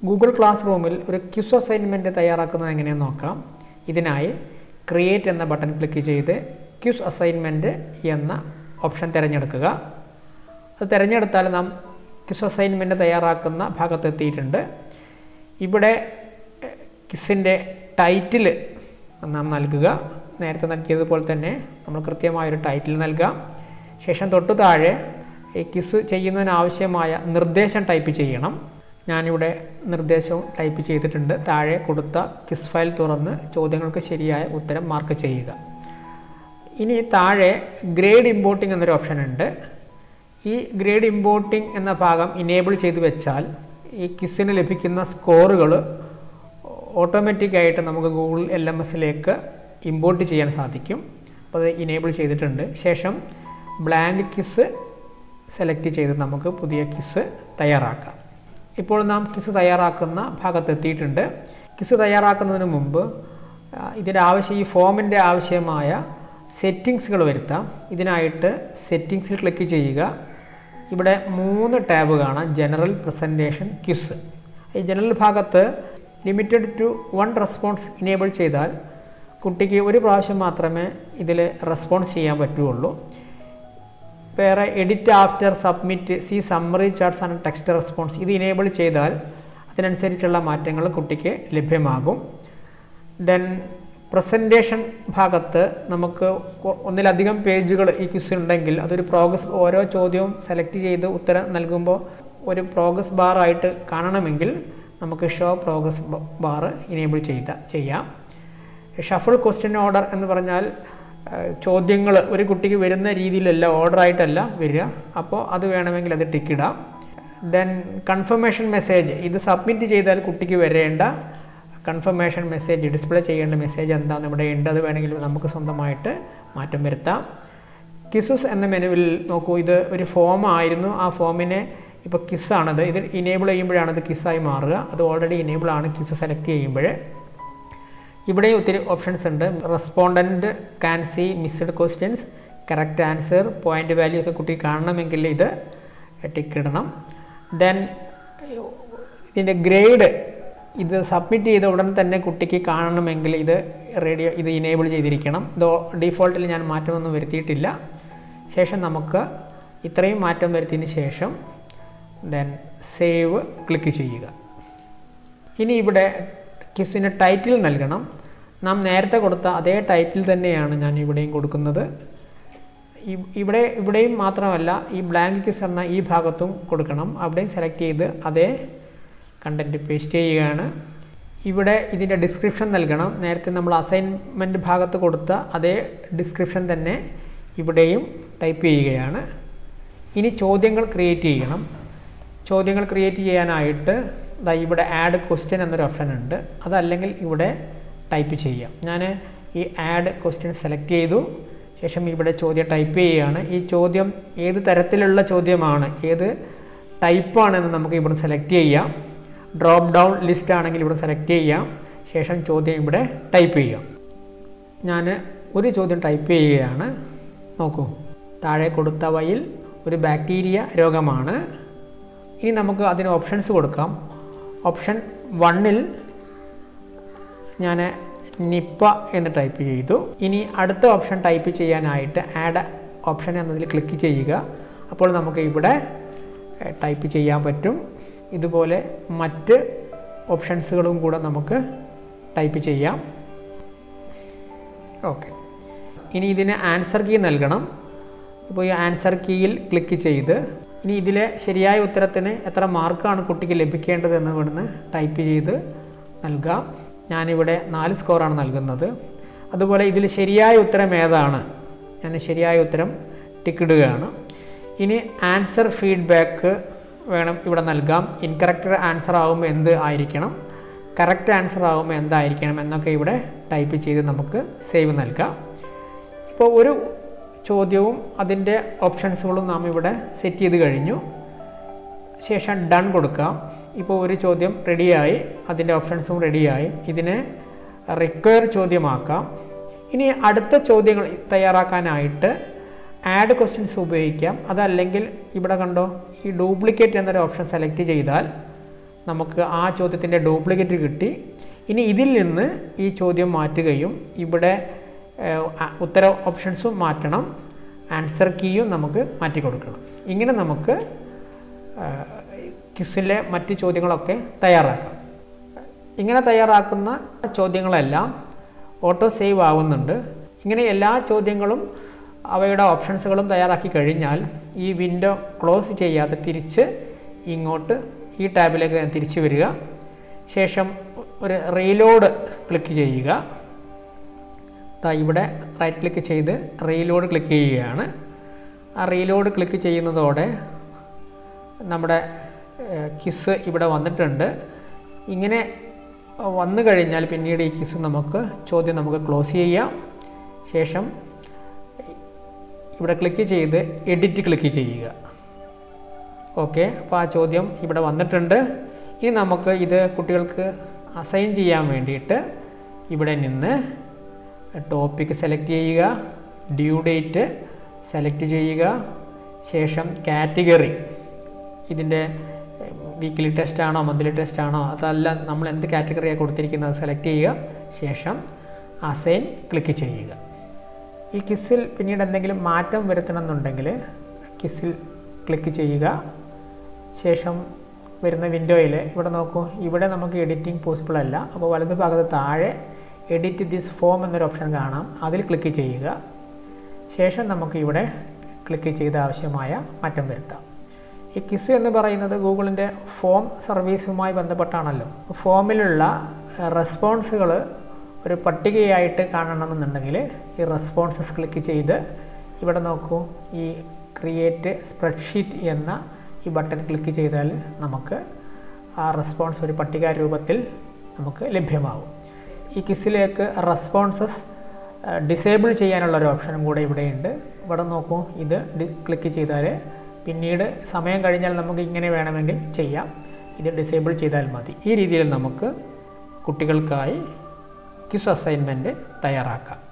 Google class റൂമിൽ ഒരു quiz assignment തയ്യാറാക്കുന്നത് എങ്ങനെയെന്ന് നോക്കാം ഇതിനായി ക്രിയേറ്റ് എന്ന ബട്ടൺ ക്ലിക്ക് ചെയ്ത് ക്യുസ് അസൈൻമെൻറ്റ് എന്ന ഓപ്ഷൻ തിരഞ്ഞെടുക്കുക അത് തിരഞ്ഞെടുത്താൽ നാം ക്യുസ് അസൈൻമെൻറ്റ് തയ്യാറാക്കുന്ന ഭാഗത്തെത്തിയിട്ടുണ്ട് ഇവിടെ ക്യുസിൻ്റെ ടൈറ്റിൽ നാം നൽകുക നേരത്തെ നൽകിയതുപോലെ തന്നെ നമ്മൾ കൃത്യമായൊരു ടൈറ്റിൽ നൽകാം ശേഷം തൊട്ടു താഴെ ഈ ക്വിസ് ചെയ്യുന്നതിനാവശ്യമായ നിർദ്ദേശം ടൈപ്പ് ചെയ്യണം ഞാനിവിടെ നിർദ്ദേശവും ടൈപ്പ് ചെയ്തിട്ടുണ്ട് താഴെ കൊടുത്ത ക്വിസ് ഫയൽ തുറന്ന് ചോദ്യങ്ങൾക്ക് ശരിയായ ഉത്തരം മാർക്ക് ചെയ്യുക ഇനി താഴെ ഗ്രേഡ് ഇമ്പോർട്ടിംഗ് എന്നൊരു ഓപ്ഷൻ ഉണ്ട് ഈ ഗ്രേഡ് ഇമ്പോർട്ടിംഗ് എന്ന ഭാഗം ഇനേബിൾ ചെയ്ത് വെച്ചാൽ ഈ ക്വിസിന് ലഭിക്കുന്ന സ്കോറുകൾ ഓട്ടോമാറ്റിക്കായിട്ട് നമുക്ക് ഗൂഗിൾ എൽ എം എസിലേക്ക് ഇമ്പോർട്ട് ചെയ്യാൻ സാധിക്കും അപ്പോൾ അത് ഇനേബിൾ ചെയ്തിട്ടുണ്ട് ശേഷം ബ്ലാങ്ക് ക്വിസ് സെലക്ട് ചെയ്ത് നമുക്ക് പുതിയ ക്വിസ് തയ്യാറാക്കാം ഇപ്പോൾ നാം ക്വിസ് തയ്യാറാക്കുന്ന ഭാഗത്തെത്തിയിട്ടുണ്ട് ക്വിസ് തയ്യാറാക്കുന്നതിന് മുമ്പ് ഇതിൻ്റെ ആവശ്യം ഈ ഫോമിൻ്റെ ആവശ്യമായ സെറ്റിങ്സുകൾ വരുത്താം ഇതിനായിട്ട് സെറ്റിങ്സിൽ ക്ലിക്ക് ചെയ്യുക ഇവിടെ മൂന്ന് ടാബ് കാണാം ജനറൽ പ്രസൻറ്റേഷൻ ക്വിസ് ഈ ജനറൽ ഭാഗത്ത് limited to one response enable ചെയ്താൽ കുട്ടിക്ക് ഒരു പ്രാവശ്യം മാത്രമേ ഇതിൽ റെസ്പോൺസ് ചെയ്യാൻ പറ്റുള്ളൂ വേറെ edit after submit see summary charts and text response ഇത് ഇനേബിൾ ചെയ്താൽ അതിനനുസരിച്ചുള്ള മാറ്റങ്ങൾ കുട്ടിക്ക് ലഭ്യമാകും ദെൻ പ്രസൻറ്റേഷൻ ഭാഗത്ത് നമുക്ക് ഒന്നിലധികം പേജുകൾ ഈ ക്വിസ് ഉണ്ടെങ്കിൽ അതൊരു പ്രോഗ്രസ് ഓരോ ചോദ്യവും സെലക്ട് ചെയ്ത് ഉത്തരം നൽകുമ്പോൾ ഒരു പ്രോഗ്രസ് ബാർ ആയിട്ട് കാണണമെങ്കിൽ നമുക്ക് ഷോ പ്രോഗ്രസ് ബാർ ഇനേബിൾ ചെയ്ത ചെയ്യാം ഷഫിൾ ക്വസ്റ്റ്യൻ ഓർഡർ എന്ന് പറഞ്ഞാൽ ചോദ്യങ്ങൾ ഒരു കുട്ടിക്ക് വരുന്ന രീതിയിലല്ല ഓർഡറായിട്ടല്ല വരിക അപ്പോൾ അത് വേണമെങ്കിൽ അത് ടിക്കിടാം ദെൻ കൺഫർമേഷൻ മെസ്സേജ് ഇത് സബ്മിറ്റ് ചെയ്താൽ കുട്ടിക്ക് വരേണ്ട കൺഫർമേഷൻ മെസ്സേജ് ഡിസ്പ്ലേ ചെയ്യേണ്ട മെസ്സേജ് എന്താണെന്ന് ഇവിടെ ഉണ്ട് അത് വേണമെങ്കിൽ നമുക്ക് സ്വന്തമായിട്ട് മാറ്റം വരുത്താം കിസസ് എന്ന മെനുവിൽ നോക്കൂ ഇത് ഒരു ഫോം ആയിരുന്നു ആ ഫോമിനെ ഇപ്പോൾ കിസ്സാണത് ഇത് ഇനേബിൾ ചെയ്യുമ്പോഴാണ് അത് കിസ്സായി മാറുക അത് ഓൾറെഡി ഇനേബിൾ ആണ് കിസ് സെലക്ട് ചെയ്യുമ്പോൾ ഇവിടെയും ഒത്തിരി ഓപ്ഷൻസ് ഉണ്ട് respondent can see missed questions correct answer point value ഒക്കെ കുട്ടി കാണണമെങ്കിൽ ഇത് ടിക്ക് ഇടണം ദെൻ ഇതിൻ്റെ ഗ്രേഡ് ഇത് സബ്മിറ്റ് ചെയ്ത ഉടൻ തന്നെ കുട്ടിക്ക് കാണണമെങ്കിൽ ഇത് റേഡിയോ ഇത് ഇനേബിൾ ചെയ്തിരിക്കണം ഇത് ഡീഫോൾട്ടിൽ ഞാൻ മാറ്റമൊന്നും വരുത്തിയിട്ടില്ല ശേഷം നമുക്ക് ഇത്രയും മാറ്റം വരുത്തിയതിന് ശേഷം ദെൻ സേവ് ക്ലിക്ക് ചെയ്യുക ഇനി ഇവിടെ ക്വിസിന് ടൈറ്റിൽ നൽകണം നാം നേരത്തെ കൊടുത്ത അതേ ടൈറ്റിൽ തന്നെയാണ് ഞാൻ ഇവിടെയും കൊടുക്കുന്നത് ഇവിടെ ഇവിടെയും മാത്രമല്ല ഈ ബ്ലാങ്ക് ക്വിസ് എന്ന ഈ ഭാഗത്തും കൊടുക്കണം അവിടെയും സെലക്ട് ചെയ്ത് അതേ കണ്ടൻറ്റ് പേസ്റ്റ് ചെയ്യുകയാണ് ഇവിടെ ഇതിൻ്റെ ഡിസ്ക്രിപ്ഷൻ നൽകണം നേരത്തെ നമ്മൾ അസൈൻമെൻറ്റ് ഭാഗത്ത് കൊടുത്ത അതേ ഡിസ്ക്രിപ്ഷൻ തന്നെ ഇവിടെയും ടൈപ്പ് ചെയ്യുകയാണ് ഇനി ചോദ്യങ്ങൾ ക്രിയേറ്റ് ചെയ്യണം ചോദ്യങ്ങൾ ക്രിയേറ്റ് ചെയ്യാനായിട്ട് ദാ ഇവിടെ ആഡ് ക്വസ്റ്റ്യൻ എന്നൊരു ഓപ്ഷൻ ഉണ്ട് അതല്ലെങ്കിൽ ഇവിടെ ടൈപ്പ് ചെയ്യാം ഞാൻ ഈ ആഡ് ക്വസ്റ്റ്യൻ സെലക്ട് ചെയ്തു ശേഷം ഇവിടെ ചോദ്യം ടൈപ്പ് ചെയ്യുകയാണ് ഈ ചോദ്യം ഏത് തരത്തിലുള്ള ചോദ്യമാണ് ഏത് ടൈപ്പാണെന്ന് നമുക്ക് ഇവിടെ സെലക്ട് ചെയ്യാം ഡ്രോപ്പ് ഡൗൺ ലിസ്റ്റ് ആണെങ്കിൽ ഇവിടെ സെലക്ട് ചെയ്യാം ശേഷം ചോദ്യം ഇവിടെ ടൈപ്പ് ചെയ്യാം ഞാൻ ഒരു ചോദ്യം ടൈപ്പ് ചെയ്യുകയാണ് നോക്കൂ താഴെ കൊടുത്തവയിൽ ഒരു ബാക്ടീരിയ രോഗമാണ് ഇനി നമുക്ക് അതിന് ഓപ്ഷൻസ് കൊടുക്കാം ഓപ്ഷൻ വണ്ണിൽ ഞാൻ നിപ്പ എന്ന് ടൈപ്പ് ചെയ്തു ഇനി അടുത്ത ഓപ്ഷൻ ടൈപ്പ് ചെയ്യാനായിട്ട് ആഡ് ഓപ്ഷൻ എന്നതിൽ ക്ലിക്ക് ചെയ്യുക അപ്പോൾ നമുക്ക് ഇവിടെ ടൈപ്പ് ചെയ്യാൻ പറ്റും ഇതുപോലെ മറ്റ് ഓപ്ഷൻസുകളും കൂടെ നമുക്ക് ടൈപ്പ് ചെയ്യാം ഓക്കെ ഇനി ഇതിന് ആൻസർ കീ നൽകണം ഇപ്പോൾ ഈ ആൻസർ കീയിൽ ക്ലിക്ക് ചെയ്ത് ഇനി ഇതിലെ ശരിയായ ഉത്തരത്തിന് എത്ര മാർക്കാണ് കുട്ടിക്ക് ലഭിക്കേണ്ടത് എന്ന് ഇവിടുന്ന് ടൈപ്പ് ചെയ്ത് നൽകാം ഞാനിവിടെ നാല് സ്കോറാണ് നൽകുന്നത് അതുപോലെ ഇതിൽ ശരിയായ ഉത്തരം ഏതാണ് ഞാൻ ശരിയായ ഉത്തരം ടിക്കിടുകയാണ് ഇനി ആൻസർ ഫീഡ്ബാക്ക് വേണം ഇവിടെ നൽകാം ഇൻകറക്റ്റ് ആൻസർ ആകുമ്പോൾ എന്ത് ആയിരിക്കണം കറക്റ്റ് ആൻസർ ആകുമ്പോൾ എന്തായിരിക്കണം എന്നൊക്കെ ഇവിടെ ടൈപ്പ് ചെയ്ത് നമുക്ക് സേവ് നൽകാം ഇപ്പോൾ ഒരു ചോദ്യവും അതിൻ്റെ ഓപ്ഷൻസുകളും നാം ഇവിടെ സെറ്റ് ചെയ്ത് കഴിഞ്ഞു ശേഷം ഡൺ കൊടുക്കാം ഇപ്പോൾ ഒരു ചോദ്യം റെഡിയായി അതിൻ്റെ ഓപ്ഷൻസും റെഡിയായി ഇതിനെ റിക്വയർ ചോദ്യമാക്കാം ഇനി അടുത്ത ചോദ്യങ്ങൾ തയ്യാറാക്കാനായിട്ട് ആഡ് ക്വസ്റ്റ്യൻസ് ഉപയോഗിക്കാം അതല്ലെങ്കിൽ ഇവിടെ കണ്ടോ ഈ ഡ്യൂപ്ലിക്കേറ്റ് എന്നൊരു ഓപ്ഷൻ സെലക്ട് ചെയ്താൽ നമുക്ക് ആ ചോദ്യത്തിൻ്റെ ഡ്യൂപ്ലിക്കേറ്റ് കിട്ടി ഇനി ഇതിൽ നിന്ന് ഈ ചോദ്യം മാറ്റുകയും ഇവിടെ ഏഹ്, അ- ഉത്തര ഓപ്ഷൻസും മാറ്റണം ആൻസർ കീയും നമുക്ക് മാറ്റി കൊടുക്കണം ഇങ്ങനെ നമുക്ക് ക്വിസിലെ മറ്റ് ചോദ്യങ്ങളൊക്കെ തയ്യാറാക്കാം ഇങ്ങനെ തയ്യാറാക്കുന്ന ചോദ്യങ്ങളെല്ലാം ഓട്ടോ സേവ് ആവുന്നുണ്ട് ഇങ്ങനെ എല്ലാ ചോദ്യങ്ങളും അവയുടെ ഓപ്ഷൻസുകളും തയ്യാറാക്കി കഴിഞ്ഞാൽ ഈ വിൻഡോ ക്ലോസ് ചെയ്യാതെ തിരിച്ച് ഇങ്ങോട്ട് ഈ ടാബിലേക്ക് ഞാൻ തിരിച്ചു വരിക ശേഷം ഒരു റീലോഡ് ക്ലിക്ക് ചെയ്യുക ദാ ഇവിടെ റൈറ്റ് ക്ലിക്ക് ചെയ്ത് റീലോഡ് ക്ലിക്ക് ചെയ്യുകയാണ് ആ റീലോഡ് ക്ലിക്ക് ചെയ്യുന്നതോടെ നമ്മുടെ കിസ് ഇവിടെ വന്നിട്ടുണ്ട് ഇങ്ങനെ വന്നു കഴിഞ്ഞാൽ പിന്നീട് ഈ കിസ് നമുക്ക് ചോദ്യം നമുക്ക് ക്ലോസ് ചെയ്യാം ശേഷം ഇവിടെ ക്ലിക്ക് ചെയ്ത് എഡിറ്റ് ക്ലിക്ക് ചെയ്യുക ഓക്കെ അപ്പോൾ ആ ചോദ്യം ഇവിടെ വന്നിട്ടുണ്ട് ഇനി നമുക്ക് ഇത് കുട്ടികൾക്ക് അസൈൻ ചെയ്യാൻ വേണ്ടിയിട്ട് ഇവിടെ നിന്ന് ടോപ്പിക്ക് സെലക്ട് ചെയ്യുക ഡ്യൂ ഡേറ്റ് സെലക്ട് ചെയ്യുക ശേഷം കാറ്റഗറി ഇതിൻ്റെ വീക്ക്ലി ടെസ്റ്റ് ആണോ മന്ത്ലി ടെസ്റ്റ് ആണോ അതല്ല നമ്മൾ എന്ത് കാറ്റഗറിയാണ് കൊടുത്തിരിക്കുന്നത് സെലക്ട് ചെയ്യുക ശേഷം അസൈൻ ക്ലിക്ക് ചെയ്യുക ഈ കിസ്സിൽ പിന്നീട് എന്തെങ്കിലും മാറ്റം വരുത്തണമെന്നുണ്ടെങ്കിൽ കിസ്സിൽ ക്ലിക്ക് ചെയ്യുക ശേഷം വരുന്ന വിൻഡോയിൽ ഇവിടെ നോക്കൂ ഇവിടെ നമുക്ക് എഡിറ്റിംഗ് പോസിബിൾ അല്ല അപ്പോൾ വലതു ഭാഗത്ത് താഴെ എഡിറ്റ് ദിസ് ഫോം എന്നൊരു ഓപ്ഷൻ കാണാം അതിൽ ക്ലിക്ക് ചെയ്യുക ശേഷം നമുക്ക് ഇവിടെ ക്ലിക്ക് ചെയ്ത് ആവശ്യമായ മാറ്റം വരുത്താം ഈ കിസ് എന്ന് പറയുന്നത് ഗൂഗിളിൻ്റെ ഫോം സർവീസുമായി ബന്ധപ്പെട്ടാണല്ലോ ഫോമിലുള്ള റെസ്പോൺസുകൾ ഒരു പട്ടികയായിട്ട് കാണണമെന്നുണ്ടെങ്കിൽ ഈ റെസ്പോൺസസ് ക്ലിക്ക് ചെയ്ത് ഇവിടെ നോക്കൂ ഈ ക്രിയേറ്റ് സ്പ്രെഡ്ഷീറ്റ് എന്ന ഈ ബട്ടൺ ക്ലിക്ക് ചെയ്താൽ നമുക്ക് ആ റെസ്പോൺസ് ഒരു പട്ടിക രൂപത്തിൽ നമുക്ക് ലഭ്യമാവും ഈ കിസിലേക്ക് റെസ്പോൺസസ് ഡിസേബിൾ ചെയ്യാനുള്ള ഒരു ഓപ്ഷനും കൂടെ ഇവിടെയുണ്ട് ഇവിടെ നോക്കൂ ഇത് ഡി- ക്ലിക്ക് ചെയ്താൽ പിന്നീട് സമയം കഴിഞ്ഞാൽ നമുക്ക് ഇങ്ങനെ വേണമെങ്കിൽ ചെയ്യാം ഇത് ഡിസേബിൾ ചെയ്താൽ മതി ഈ രീതിയിൽ നമുക്ക് കുട്ടികൾക്കായി ക്വിസ് അസൈൻമെൻറ്റ് തയ്യാറാക്കാം